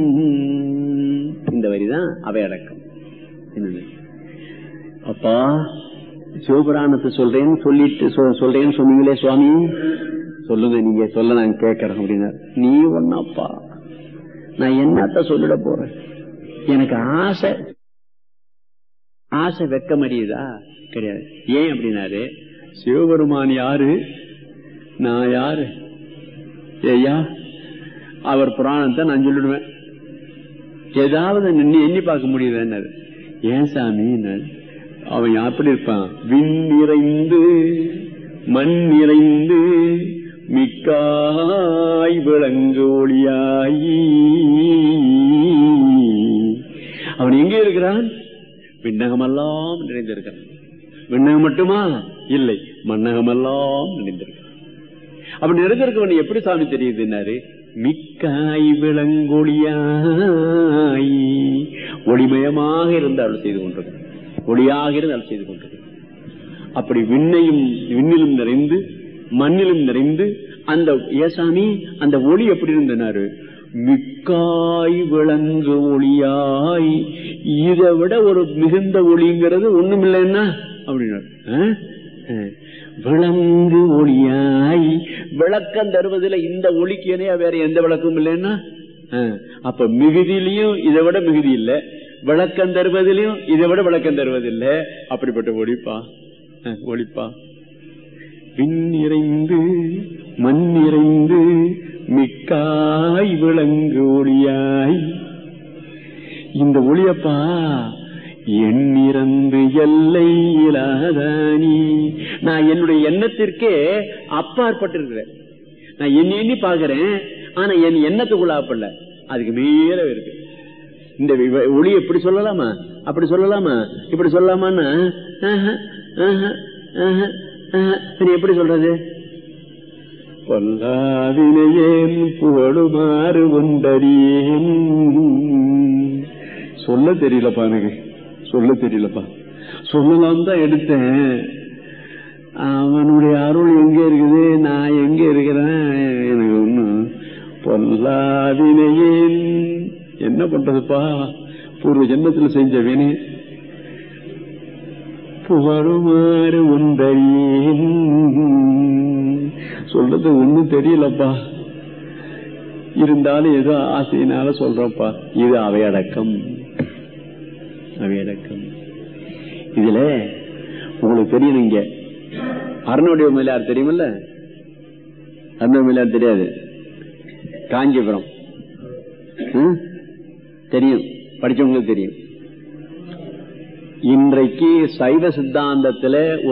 இந்த வரிதான் அவை அடக்கம் என்னது அப்பா சிவபுராணத்தை சொல்றேன்னு சொல்லிட்டு சொ- சொல்றேன்னு சொன்னீங்களே சுவாமி சொல்லுங்க நீங்க சொல்ல நான் கேட்கறேன் அப்படின்னா நீ ஒன்னப்பா நான் என்னத்த சொல்லிட போறேன் எனக்கு ஆசை ஆசை வெக்க முடியுதா கிடையாது ஏன் அப்படின்னாரு சிவபெருமான் யாரு நான் யாரு ஏய்யா அவர் புராணத்தை நான் சொல்லிடுவேன் ஏதாவது நின்னு எண்ணி பார்க்க முடியுது ஏன் சாமி அவன் எப்படி இருப்பான் விண் நிறைந்து மண் நிறைந்து மிக்காய் விளங்கு ஒளியாயி அவன் எங்கே இருக்கிறான் விண்ணகமெல்லாம் நிறைந்திருக்கிறான் விண்ணகம் மட்டுமா இல்லை மண்ணகமெல்லாம் நிறைந்திருக்கிறான் அப்ப நிறைந்திருக்கவன் எப்படி சாமி தெரியுதுன்னாரு மிக்காய் விளங்கொழியாய் ஒளிமயமாக இருந்து அருள் செய்து கொண்டிருக்கிறான் ஒளியாக இருந்து அருள் செய்து கொண்டிருக்கிறான் அப்படி விண்ணையும் விண்ணிலும் நிறைந்து மண்ணிலும் நிறைந்து அந்த ஏசாமி அந்த ஒளி எப்படி இருந்தனாரு மிக்காய் விளங்கு ஒளியாய் இதை விட ஒரு மிகுந்த ஒளிங்கிறது ஒண்ணும் இல்லைன்னா அப்படின்னாரு ஆ? ஆ. விளங்கு ஒளியாய் விளக்கம் தருவதில் இந்த ஒளிக்கு இணையா வேற எந்த விளக்கும் இல்லைன்னா ஆ. அப்ப மிகுதியிலையும் இதை விட மிகுதி இல்ல விளக்கம் தருவதிலையும் இதை விட விளக்கம் தருவதில்லை அப்படிப்பட்ட ஒளிப்பா ஆ, ஒளிப்பா விண் நிறைந்து மண் நிறைந்து மிக்காய் விளங்கு ஒளியாய் இந்த ஒளியப்பா எண்ணிறந்து எல்லை இல்லாதானி நான் என்னுடைய எண்ணத்திற்கே அப்பாற்பட்டிருக்கிறேன் நான் எண்ணி எண்ணி பாக்குறேன் ஆனா என் எண்ணத்துக்குள்ளாப்படல அதுக்கு மேல இருக்கு இந்த வி- ஒளி எப்படி சொல்லலாமா அப்படி சொல்லலாமா இப்படி சொல்லலாமான்னா ஆஹா, ஆஹா, ஆஹா, ஆஹா. சரி எப்படி சொல்றது பொல்லாவினையேன் புகழுமாறு ஒன்றறியேன் சொல்ல தெரியலப்பா எனக்கு சொல்ல தெரியலப்பா சொல்லலாம் தான் எடுத்தேன் அவனுடைய அருள் எங்க இருக்குது நான் எங்க இருக்கிறேன் எனக்கு ஒண்ணும் பொல்லாவினையேன் என்ன பண்றதுப்பா பூர்வ ஜென்மத்துல செஞ்ச வினை புகழுமாறு ஒன்றறியேன் சொல்றது ஒண்ணும் தெரியலப்பா இருந்தாலும் ஏதோ ஆசையினால சொல்றப்பா இது அவையடக்கம் அவையடக்கம் இதுல உங்களுக்கு தெரியும் இங்க அருணுடைய முதலியார் தெரியுமில்ல அருணோடைய முதலியார் தெரியாது காஞ்சிபுரம் ம்? தெரியும் படிச்சவங்களுக்கு தெரியும் இன்றைக்கு சைவ சித்தாந்தத்துல